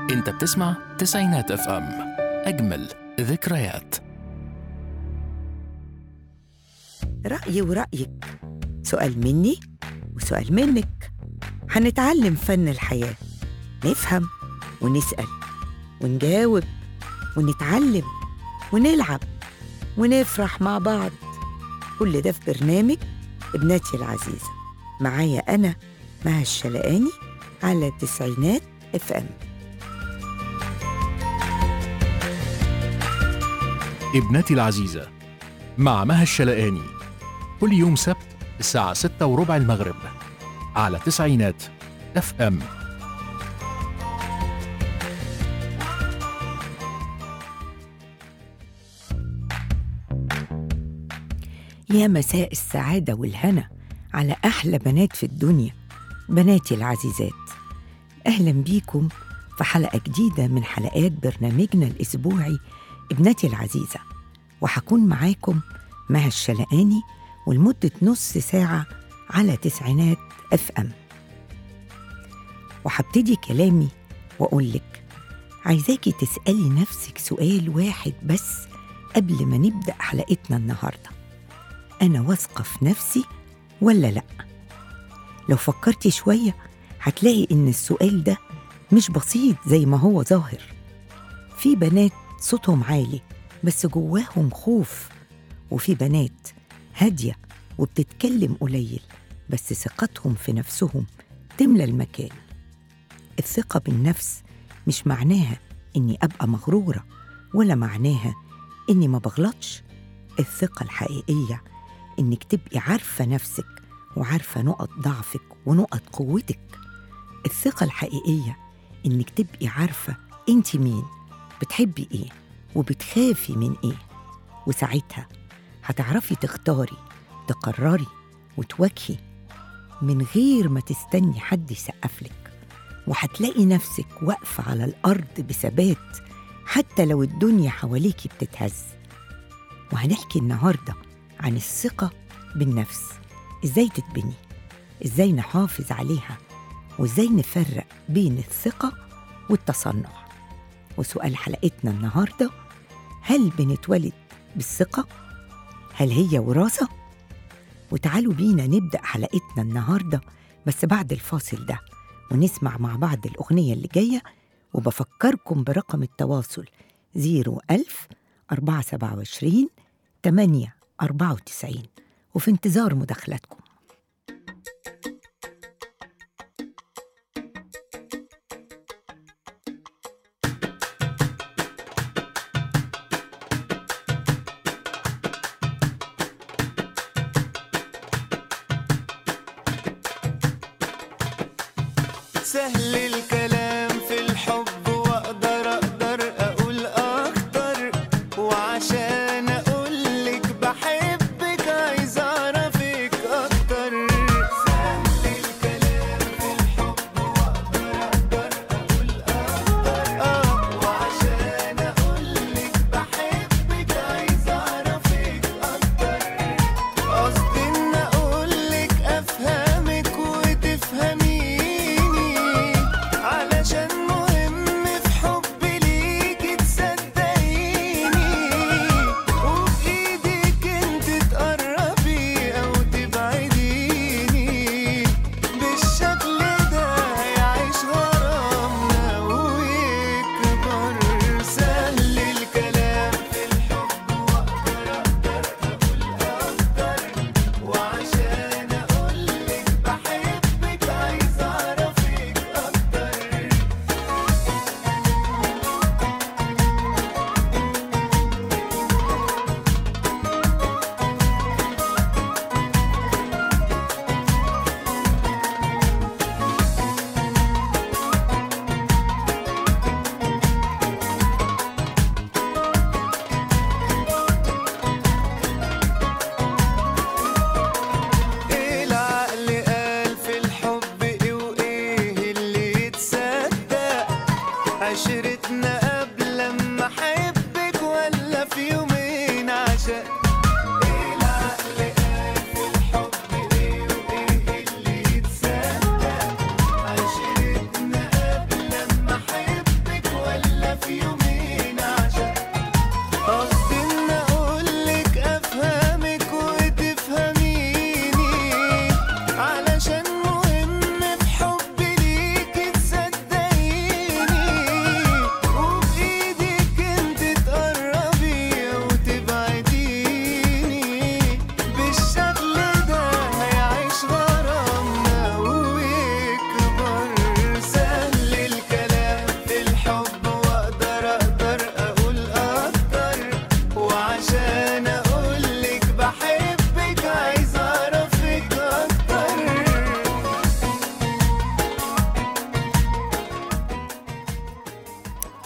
انت بتسمع تسعينات اف ام اجمل ذكريات رأيي ورأيك سؤال مني وسؤال منك هنتعلم فن الحياة نفهم ونسأل ونجاوب ونتعلم ونلعب ونفرح مع بعض كل ده في برنامج ابنتي العزيزة معايا أنا مها الشلقاني على تسعينات اف ام ابنتي العزيزة مع مها الشلقاني كل يوم سبت الساعة ستة وربع المغرب على تسعينات اف ام يا مساء السعادة والهنا على أحلى بنات في الدنيا بناتي العزيزات أهلا بيكم في حلقة جديدة من حلقات برنامجنا الأسبوعي ابنتي العزيزة وحكون معاكم مها الشلقاني ولمدة نص ساعة على تسعينات اف ام وهبتدي كلامي وأقول لك عايزاكي تسألي نفسك سؤال واحد بس قبل ما نبدأ حلقتنا النهارده أنا واثقة في نفسي ولا لأ؟ لو فكرتي شوية هتلاقي إن السؤال ده مش بسيط زي ما هو ظاهر في بنات صوتهم عالي بس جواهم خوف وفي بنات هادية وبتتكلم قليل بس ثقتهم في نفسهم تملى المكان الثقة بالنفس مش معناها إني أبقى مغرورة ولا معناها إني ما بغلطش الثقة الحقيقية إنك تبقي عارفة نفسك وعارفة نقط ضعفك ونقط قوتك الثقة الحقيقية إنك تبقي عارفة أنت مين بتحبي إيه وبتخافي من إيه وساعتها هتعرفي تختاري تقرري وتواجهي من غير ما تستني حد يسقفلك وهتلاقي نفسك واقفة على الأرض بثبات حتى لو الدنيا حواليكي بتتهز وهنحكي النهارده عن الثقة بالنفس ازاي تتبني ازاي نحافظ عليها وازاي نفرق بين الثقة والتصنع وسؤال حلقتنا النهاردة هل بنتولد بالثقة؟ هل هي وراثة؟ وتعالوا بينا نبدأ حلقتنا النهاردة بس بعد الفاصل ده ونسمع مع بعض الأغنية اللي جاية وبفكركم برقم التواصل 01000 427 8 94 وفي انتظار مداخلاتكم سهل الكلام في الحب واقدر اقدر اقول اكتر وعشان اقول لك بحبك عايز اعرفك اكتر سهل الكلام في الحب واقدر اقدر اقول اكتر اه وعشان اقول لك بحبك عايز اعرفك اكتر قصدي ان اقولك افهمك وتفهميني على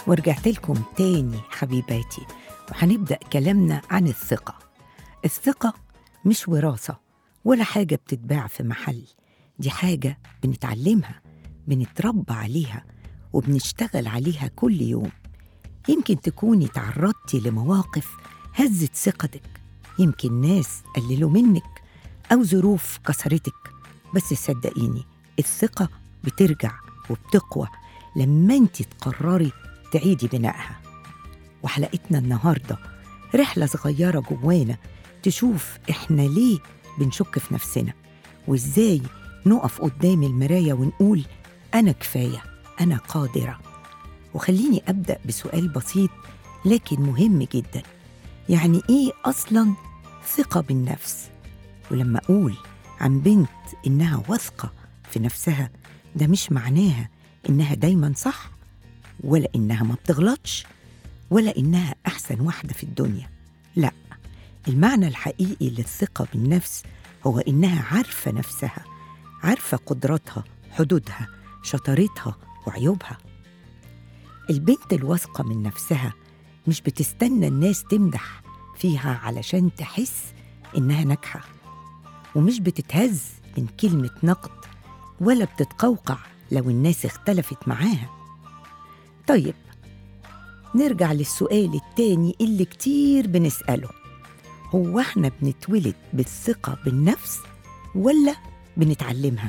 ورجعت لكم تاني حبيباتي وهنبدأ كلامنا عن الثقة الثقة مش وراثة ولا حاجة بتتباع في محل دي حاجة بنتعلمها بنتربى عليها وبنشتغل عليها كل يوم يمكن تكوني تعرضتي لمواقف هزت ثقتك يمكن ناس قللوا منك أو ظروف كسرتك بس صدقيني الثقة بترجع وبتقوى لما انت تقرري تعيدي بنائها وحلقتنا النهاردة رحلة صغيرة جوانا تشوف احنا ليه بنشك في نفسنا وازاي نقف قدام المراية ونقول أنا كفاية أنا قادرة وخليني أبدأ بسؤال بسيط لكن مهم جدا يعني إيه أصلا ثقة بالنفس ولما أقول عن بنت إنها واثقة في نفسها ده مش معناها إنها دايما صح ولا إنها ما بتغلطش ولا إنها أحسن واحدة في الدنيا لا المعنى الحقيقي للثقة بالنفس هو إنها عارفة نفسها عارفة قدراتها حدودها شطارتها وعيوبها البنت الواثقة من نفسها مش بتستنى الناس تمدح فيها علشان تحس إنها ناجحة ومش بتتهز من كلمة نقد ولا بتتقوقع لو الناس اختلفت معاها طيب نرجع للسؤال التاني اللي كتير بنسأله هو احنا بنتولد بالثقة بالنفس ولا بنتعلمها؟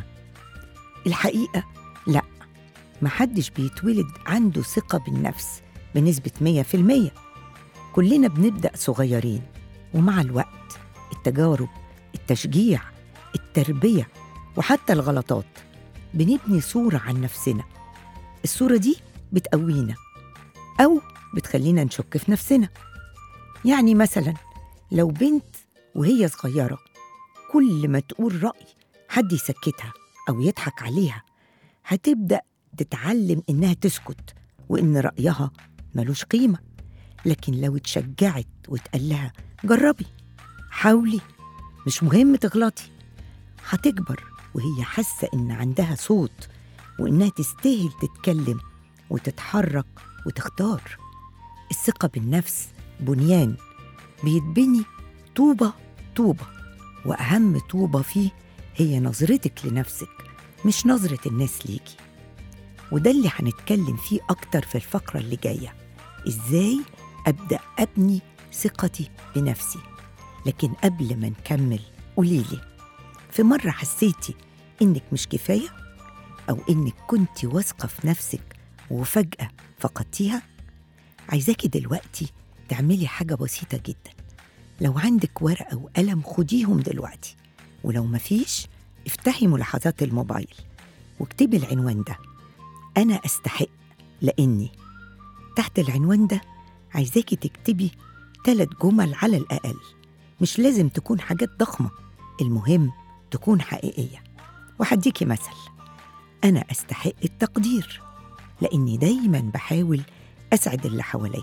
الحقيقة لا محدش بيتولد عنده ثقة بالنفس بنسبة مية في المية كلنا بنبدأ صغيرين ومع الوقت التجارب التشجيع التربية وحتى الغلطات بنبني صورة عن نفسنا الصورة دي بتقوينا أو بتخلينا نشك في نفسنا يعني مثلا لو بنت وهي صغيرة كل ما تقول رأي حد يسكتها أو يضحك عليها هتبدأ تتعلم إنها تسكت وإن رأيها ملوش قيمة لكن لو اتشجعت واتقال لها جربي حاولي مش مهم تغلطي هتكبر وهي حاسة إن عندها صوت وإنها تستاهل تتكلم وتتحرك وتختار الثقة بالنفس بنيان بيتبني طوبة طوبة وأهم طوبة فيه هي نظرتك لنفسك مش نظرة الناس ليكي وده اللي هنتكلم فيه أكتر في الفقرة اللي جاية إزاي أبدأ أبني ثقتي بنفسي لكن قبل ما نكمل قوليلي في مرة حسيتي إنك مش كفاية أو إنك كنت واثقة في نفسك وفجأة فقدتيها عايزاكي دلوقتي تعملي حاجة بسيطة جدا لو عندك ورقة وقلم خديهم دلوقتي ولو مفيش افتحي ملاحظات الموبايل واكتبي العنوان ده أنا أستحق لأني تحت العنوان ده عايزاكي تكتبي ثلاث جمل على الأقل مش لازم تكون حاجات ضخمة المهم تكون حقيقية وهديكي مثل أنا أستحق التقدير لأني دايما بحاول أسعد اللي حواليا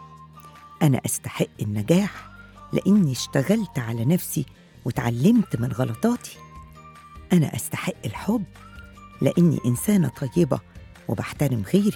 أنا أستحق النجاح لأني اشتغلت على نفسي وتعلمت من غلطاتي أنا أستحق الحب لأني إنسانة طيبة وبحترم غيري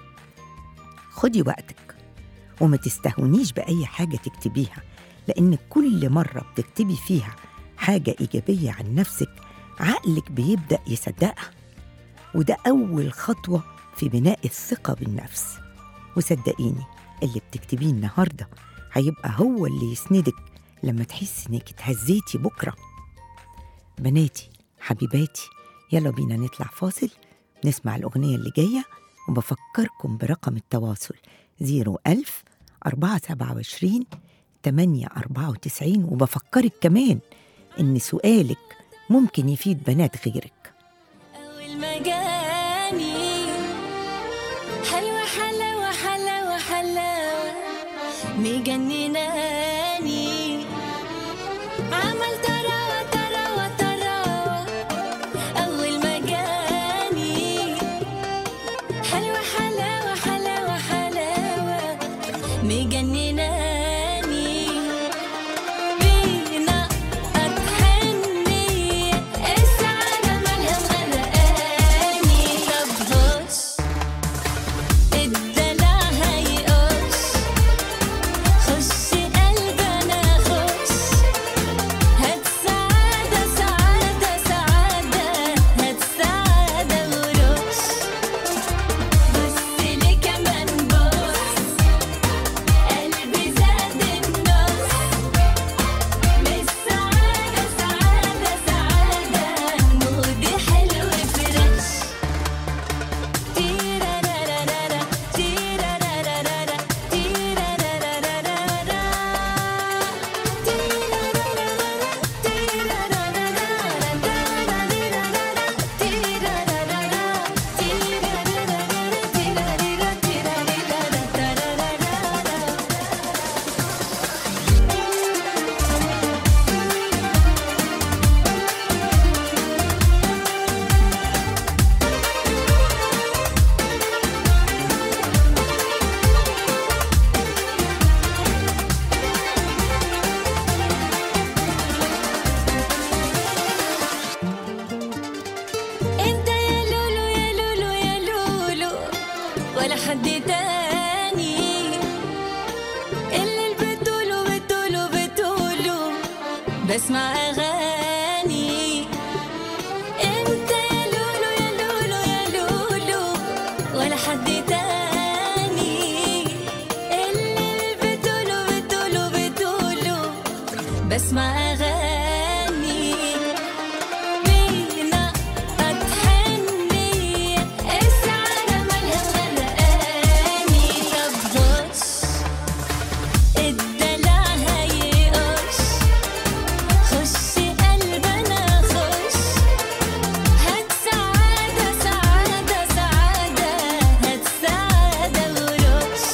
خدي وقتك وما تستهونيش بأي حاجة تكتبيها لأن كل مرة بتكتبي فيها حاجة إيجابية عن نفسك عقلك بيبدأ يصدقها وده أول خطوة في بناء الثقة بالنفس وصدقيني اللي بتكتبيه النهاردة هيبقى هو اللي يسندك لما تحسي إنك اتهزيتي بكرة بناتي حبيباتي يلا بينا نطلع فاصل نسمع الأغنية اللي جاية وبفكركم برقم التواصل 01000 427 894 وبفكرك كمان إن سؤالك ممكن يفيد بنات غيرك أول ما جاني حلوة حلاوة حلاوة حلاوة مجنناني عمل تراوة تراوة تراوة أول ما جاني حلوة حلاوة حلاوة حلاوة مجنناني بينا أتحني السعادة مالها مغرقاني طب هش الدلع ولا حد تاني اللي بتقوله بتقوله بتقوله بسمع أغاني انت يا لولو يا لولو يا لولو ولا حد تاني اللي بتقوله بتقوله بتقوله بسمع أغاني بينا أتحني السعادة مالها خلقاني طب بص الدلع هيقش خش قلبنا خش هات سعادة سعادة سعادة هات سعادة ورش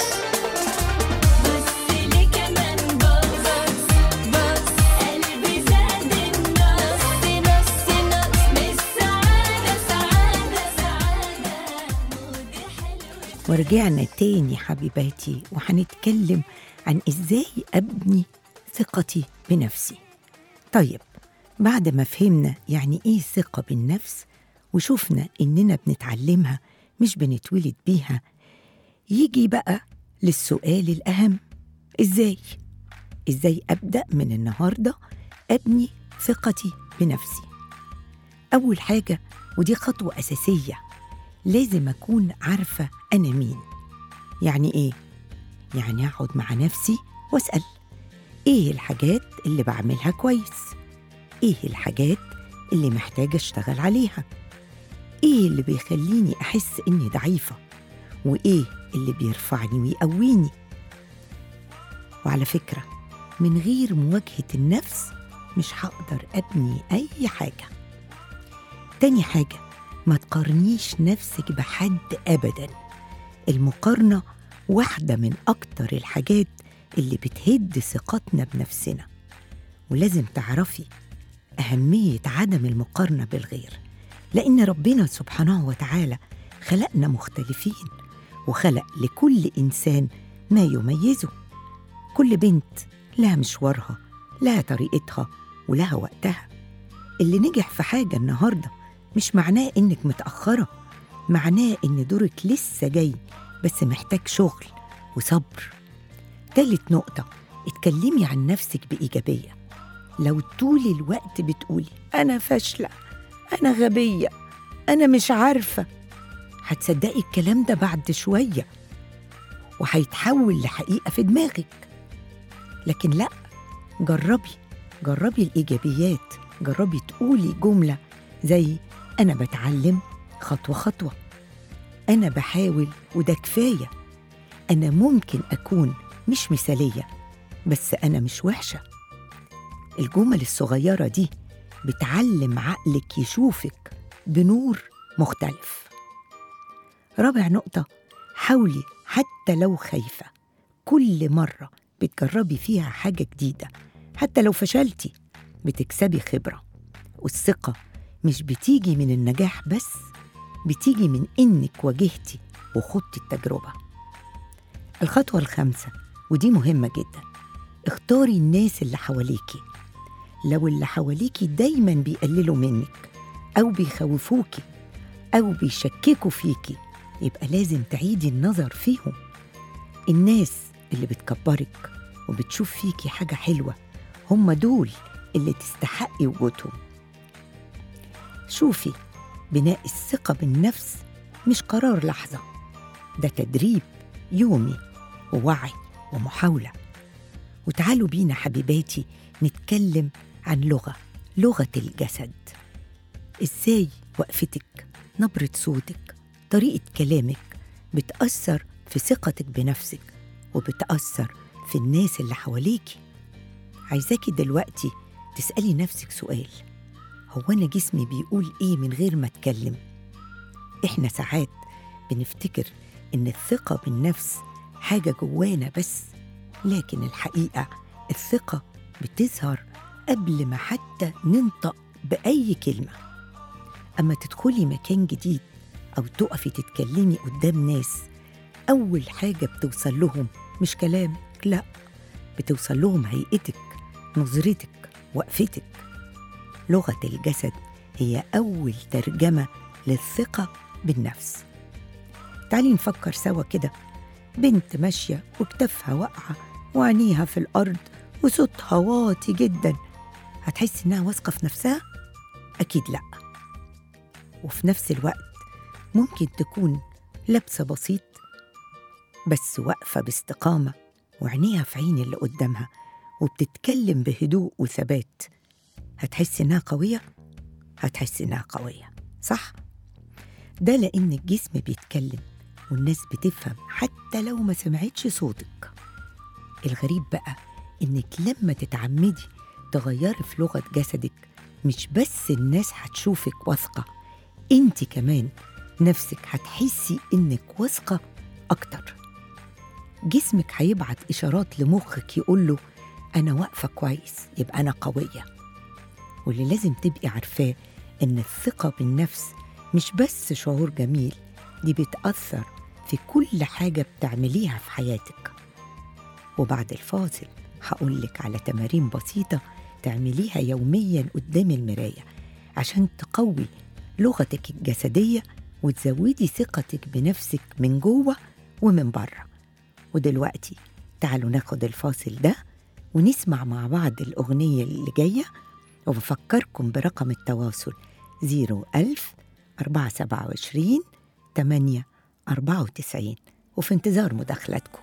بص لي كمان بص بص قلبي زاد النص نص نص من السعادة سعادة سعادة مودي حلو ورجعنا تاني حبيباتي وهنتكلم عن ازاي ابني ثقتي بنفسي طيب بعد ما فهمنا يعني ايه ثقة بالنفس وشفنا اننا بنتعلمها مش بنتولد بيها يجي بقى للسؤال الأهم ازاي ازاي ابدأ من النهاردة ابني ثقتي بنفسي أول حاجة ودي خطوة أساسية لازم أكون عارفة أنا مين يعني إيه؟ يعني أقعد مع نفسي وأسأل إيه الحاجات اللي بعملها كويس؟ إيه الحاجات اللي محتاجة أشتغل عليها؟ إيه اللي بيخليني أحس إني ضعيفة؟ وإيه اللي بيرفعني ويقويني؟ وعلى فكرة من غير مواجهة النفس مش هقدر أبني أي حاجة تاني حاجة ما تقارنيش نفسك بحد أبدا المقارنة واحدة من أكتر الحاجات اللي بتهد ثقتنا بنفسنا ولازم تعرفي أهمية عدم المقارنة بالغير لأن ربنا سبحانه وتعالى خلقنا مختلفين وخلق لكل إنسان ما يميزه كل بنت لها مشوارها لها طريقتها ولها وقتها اللي نجح في حاجة النهاردة مش معناه إنك متأخرة معناه إن دورك لسه جاي بس محتاج شغل وصبر تالت نقطة اتكلمي عن نفسك بإيجابية لو طول الوقت بتقولي أنا فاشلة أنا غبية أنا مش عارفة هتصدقي الكلام ده بعد شوية وهيتحول لحقيقة في دماغك لكن لا جربي جربي الإيجابيات جربي تقولي جملة زي أنا بتعلم خطوة خطوة أنا بحاول وده كفاية أنا ممكن أكون مش مثالية بس أنا مش وحشة الجمل الصغيرة دي بتعلم عقلك يشوفك بنور مختلف رابع نقطة حاولي حتى لو خايفة كل مرة بتجربي فيها حاجة جديدة حتى لو فشلتي بتكسبي خبرة والثقة مش بتيجي من النجاح بس بتيجي من إنك واجهتي وخضتي التجربة الخطوة الخامسة ودي مهمة جدا اختاري الناس اللي حواليكي لو اللي حواليكي دايما بيقللوا منك أو بيخوفوكي أو بيشككوا فيكي يبقى لازم تعيدي النظر فيهم الناس اللي بتكبرك وبتشوف فيكي حاجة حلوة هم دول اللي تستحقي وجودهم شوفي بناء الثقة بالنفس مش قرار لحظة ده تدريب يومي ووعي ومحاولة وتعالوا بينا حبيباتي نتكلم عن لغة لغة الجسد ازاي وقفتك نبرة صوتك طريقة كلامك بتأثر في ثقتك بنفسك وبتأثر في الناس اللي حواليكي عايزاكي دلوقتي تسألي نفسك سؤال هو أنا جسمي بيقول إيه من غير ما أتكلم؟ إحنا ساعات بنفتكر إن الثقة بالنفس حاجة جوانا بس لكن الحقيقة الثقة بتظهر قبل ما حتى ننطق بأي كلمة أما تدخلي مكان جديد أو تقفي تتكلمي قدام ناس أول حاجة بتوصل لهم مش كلامك لأ بتوصل لهم هيئتك نظرتك وقفتك لغة الجسد هي أول ترجمة للثقة بالنفس تعالي نفكر سوا كده بنت ماشية وكتافها واقعة وعينيها في الأرض وصوتها واطي جدا هتحس إنها واثقة في نفسها؟ أكيد لأ وفي نفس الوقت ممكن تكون لابسة بسيط بس واقفة باستقامة وعينيها في عين اللي قدامها وبتتكلم بهدوء وثبات هتحس إنها قوية؟ هتحس إنها قوية صح؟ ده لأن الجسم بيتكلم والناس بتفهم حتى لو ما سمعتش صوتك الغريب بقى إنك لما تتعمدي تغيري في لغة جسدك مش بس الناس هتشوفك واثقة انت كمان نفسك هتحسي إنك واثقة أكتر جسمك هيبعت إشارات لمخك يقوله أنا واقفة كويس يبقى أنا قوية واللي لازم تبقي عارفاه إن الثقة بالنفس مش بس شعور جميل دي بتأثر في كل حاجة بتعمليها في حياتك وبعد الفاصل هقولك على تمارين بسيطة تعمليها يوميا قدام المراية عشان تقوي لغتك الجسدية وتزودي ثقتك بنفسك من جوه ومن بره ودلوقتي تعالوا ناخد الفاصل ده ونسمع مع بعض الأغنية اللي جاية وبفكركم برقم التواصل 01000 427 8 94 وفي انتظار مداخلاتكم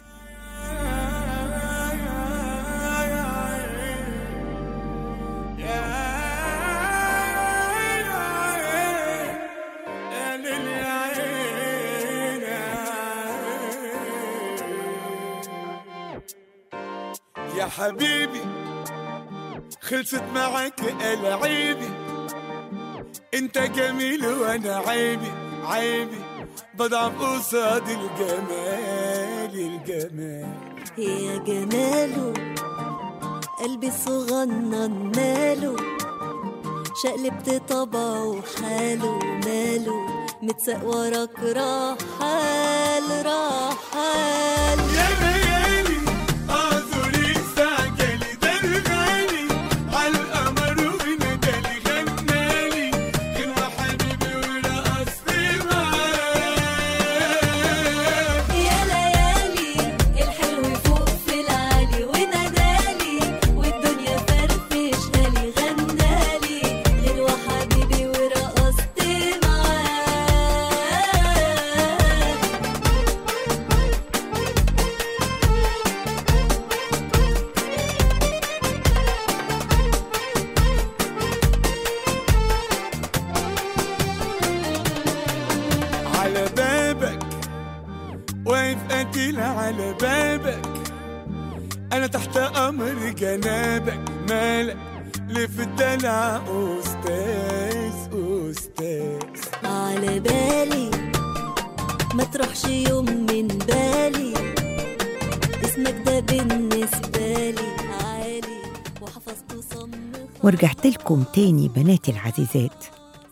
يا حبيبي خلصت معك العيبي انت جميل وانا عيبي عيبي بضعف قصاد الجمال الجمال يا جماله قلبي صغنن ماله شقلبت طبعه حاله ماله متساق وراك رحال رحال يا ليالي اعذري استعجلي ده الغالي عالقمر وندالي غنالي غنوة حبيبي ورقصت معاه يا ليالي الحلو فوق في العالي ونادالي والدنيا فرفشها لي غنالي غنوة حبيبي ورقصت معاه على بابك واقف قتيل على بابك انا تحت امر جنابك مالك ليه في الدلع استاذ استاذ على بالي ما تروحش يوم من بالي اسمك ده بالنسبة لي عالي وحفظته صم ورجعت لكم تاني بناتي العزيزات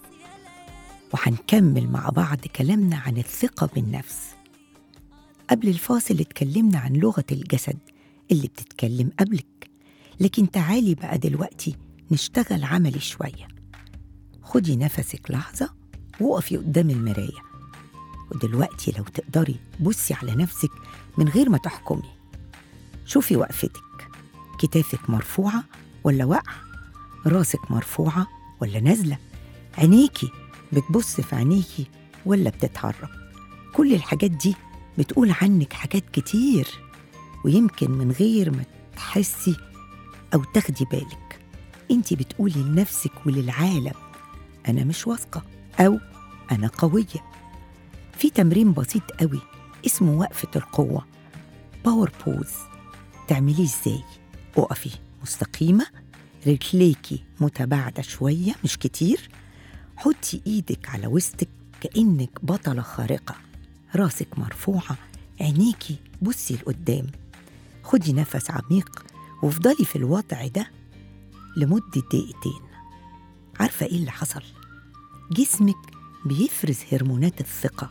وهنكمل مع بعض كلامنا عن الثقة بالنفس قبل الفاصل اتكلمنا عن لغة الجسد اللي بتتكلم قبلك لكن تعالي بقى دلوقتي نشتغل عملي شوية خدي نفسك لحظة وقفي قدام المراية ودلوقتي لو تقدري بصي على نفسك من غير ما تحكمي شوفي وقفتك كتافك مرفوعة ولا واقعة راسك مرفوعة ولا نازلة عينيكي بتبص في عينيكي ولا بتتحرك كل الحاجات دي بتقول عنك حاجات كتير ويمكن من غير ما تحسي أو تاخدي بالك انت بتقولي لنفسك وللعالم أنا مش واثقة أو أنا قوية في تمرين بسيط قوي اسمه وقفة القوة باور بوز تعمليه ازاي اقفي مستقيمة رجليكي متباعدة شوية مش كتير حطي ايدك على وسطك كأنك بطلة خارقة راسك مرفوعة عينيكي بصي لقدام خدي نفس عميق وافضلي في الوضع ده لمدة دقيقتين عارفة ايه اللي حصل؟ جسمك بيفرز هرمونات الثقة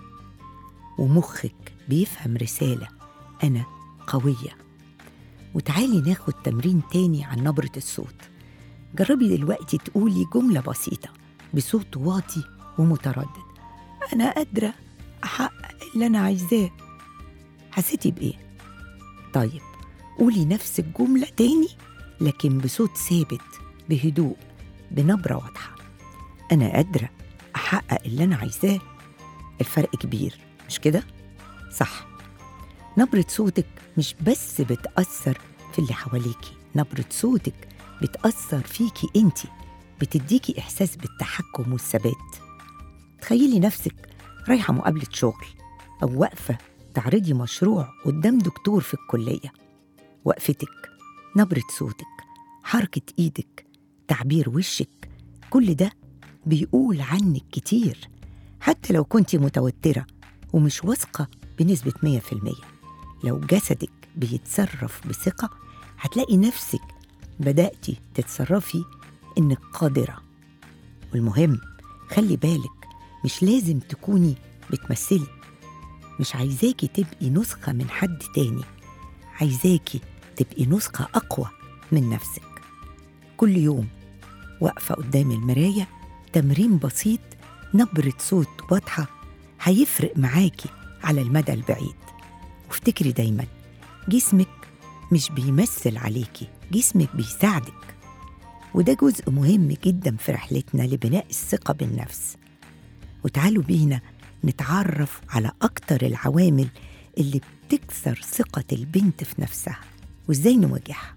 ومخك بيفهم رسالة أنا قوية وتعالي ناخد تمرين تاني عن نبرة الصوت جربي دلوقتي تقولي جملة بسيطة بصوت واطي ومتردد أنا قادرة أحقق اللي أنا عايزاه حسيتي بإيه؟ طيب قولي نفس الجملة تاني لكن بصوت ثابت بهدوء بنبرة واضحة أنا قادرة أحقق اللي أنا عايزاه الفرق كبير مش كده؟ صح نبرة صوتك مش بس بتأثر في اللي حواليكي نبرة صوتك بتأثر فيكي انتي بتديكي إحساس بالتحكم والثبات تخيلي نفسك رايحة مقابلة شغل أو واقفة تعرضي مشروع قدام دكتور في الكلية وقفتك نبرة صوتك حركة إيدك تعبير وشك كل ده بيقول عنك كتير حتى لو كنت متوترة ومش واثقة بنسبة 100% لو جسدك بيتصرف بثقة هتلاقي نفسك بدأتي تتصرفي إنك قادرة والمهم خلي بالك مش لازم تكوني بتمثلي مش عايزاكي تبقي نسخة من حد تاني عايزاكي تبقي نسخة أقوى من نفسك كل يوم واقفة قدام المراية تمرين بسيط نبرة صوت واضحة هيفرق معاكي على المدى البعيد وافتكري دايما جسمك مش بيمثل عليكي جسمك بيساعدك وده جزء مهم جدا في رحلتنا لبناء الثقة بالنفس وتعالوا بينا نتعرف على أكتر العوامل اللي بتكسر ثقة البنت في نفسها وإزاي نواجهها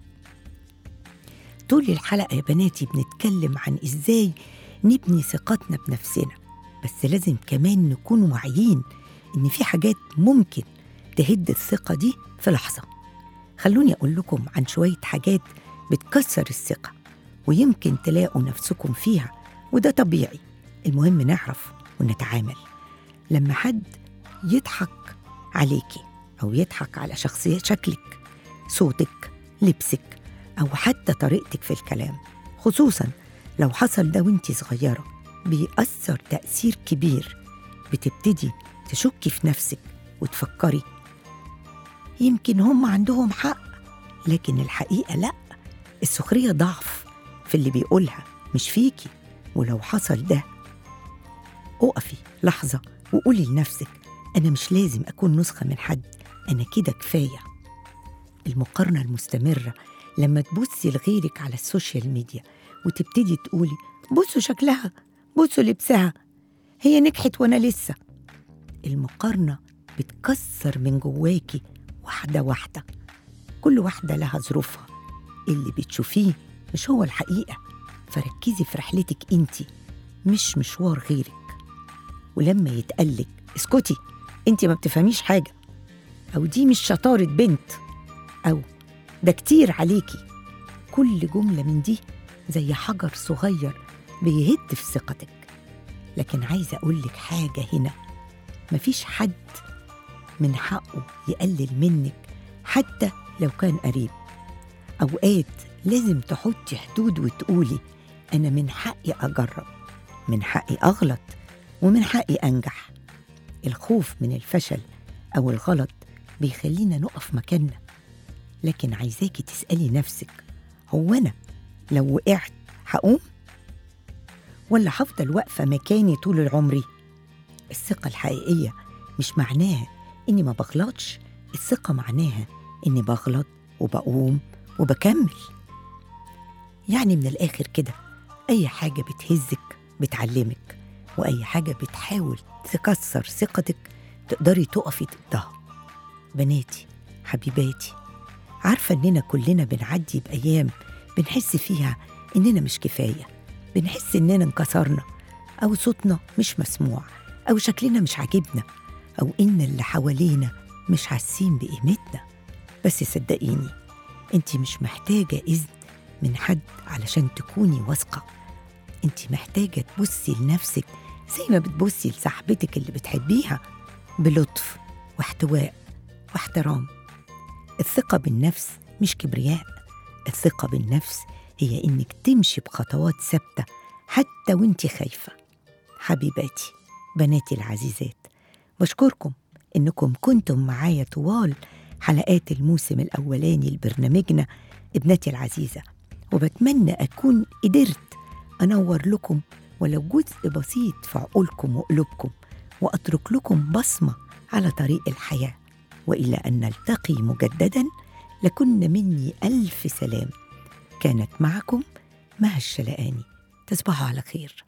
طول الحلقة يا بناتي بنتكلم عن إزاي نبني ثقتنا بنفسنا بس لازم كمان نكون واعيين إن في حاجات ممكن تهد الثقة دي في لحظة خلوني أقول لكم عن شوية حاجات بتكسر الثقة ويمكن تلاقوا نفسكم فيها وده طبيعي المهم نعرف ونتعامل لما حد يضحك عليكي أو يضحك على شخصية شكلك صوتك لبسك أو حتى طريقتك في الكلام خصوصا لو حصل ده وانتي صغيرة بيأثر تأثير كبير بتبتدي تشكي في نفسك وتفكري يمكن هم عندهم حق لكن الحقيقة لأ السخرية ضعف في اللي بيقولها مش فيكي ولو حصل ده اقفي لحظة وقولي لنفسك أنا مش لازم أكون نسخة من حد أنا كده كفاية المقارنة المستمرة لما تبصي لغيرك على السوشيال ميديا وتبتدي تقولي بصوا شكلها بصوا لبسها هي نجحت وأنا لسه المقارنة بتكسر من جواكي واحدة واحدة كل واحدة لها ظروفها اللي بتشوفيه مش هو الحقيقة فركزي في رحلتك انتي مش مشوار غيرك ولما يتقلك اسكتي انتي ما بتفهميش حاجة أو دي مش شطارة بنت أو ده كتير عليكي كل جملة من دي زي حجر صغير بيهد في ثقتك لكن عايزة أقولك حاجة هنا مفيش حد من حقه يقلل منك حتى لو كان قريب أوقات لازم تحطي حدود وتقولي أنا من حقي أجرب من حقي أغلط ومن حقي أنجح الخوف من الفشل أو الغلط بيخلينا نقف مكاننا لكن عايزاكي تسألي نفسك هو أنا لو وقعت هقوم؟ ولا هفضل واقفة مكاني طول عمري؟ الثقة الحقيقية مش معناها إني ما بغلطش الثقة معناها إني بغلط وبقوم وبكمل يعني من الآخر كده أي حاجة بتهزك بتعلمك وأي حاجة بتحاول تكسر ثقتك تقدري تقفي ضدها بناتي حبيباتي عارفة إننا كلنا بنعدي بأيام بنحس فيها إننا مش كفاية بنحس إننا انكسرنا أو صوتنا مش مسموع أو شكلنا مش عاجبنا أو إن اللي حوالينا مش حاسين بقيمتنا بس صدقيني انت مش محتاجة إذن من حد علشان تكوني واثقة انت محتاجة تبصي لنفسك زي ما بتبصي لصاحبتك اللي بتحبيها بلطف واحتواء واحترام الثقة بالنفس مش كبرياء الثقة بالنفس هي إنك تمشي بخطوات ثابتة حتى وانت خايفة حبيباتي بناتي العزيزات بشكركم إنكم كنتم معايا طوال حلقات الموسم الأولاني لبرنامجنا ابنتي العزيزة وبتمنى أكون قدرت أنور لكم ولو جزء بسيط في عقولكم وقلوبكم وأترك لكم بصمة على طريق الحياة وإلى أن نلتقي مجددا لكن مني ألف سلام كانت معكم مها الشلقاني تصبحوا على خير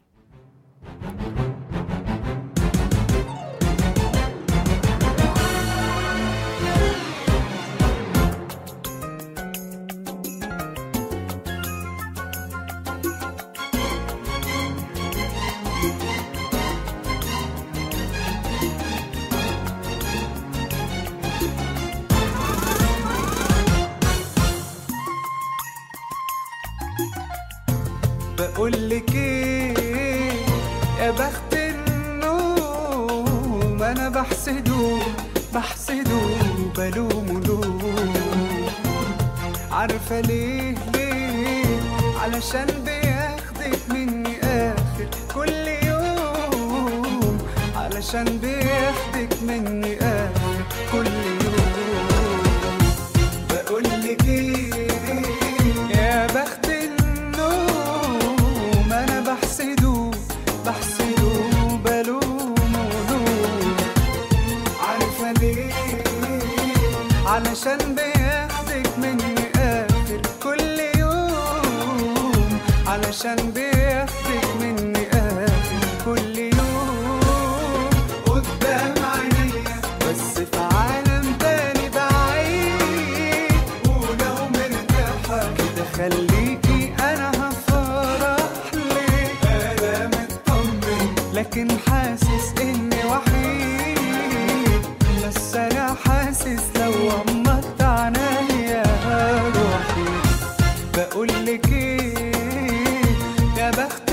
بقولك ايه يا بخت النوم انا بحسده بحسده بلومه لوم عارفة ليه ليه علشان بياخدك مني اخر كل يوم علشان بياخدك مني اخر كل يوم بقولك ايه يا بخت النوم انا بحسده بحسده بلومه لوم عارفه ليه علشان بياخدك مني اخر كل يوم علشان بياخدك مني اخر كل يوم قدام عينيا بس في عالم تاني بعيد ولو مرتاحة كده خليكي انا هفرح لك انا مطمن لكن حاسس اني وحيد بس انا حاسس لو غمضت عينيا روحي بقولك ايه يا بخت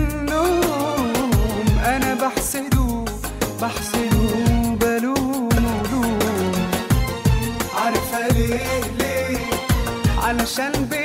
النوم انا بحسده بحسده بلومه لوم عارفه ليه ليه علشان بي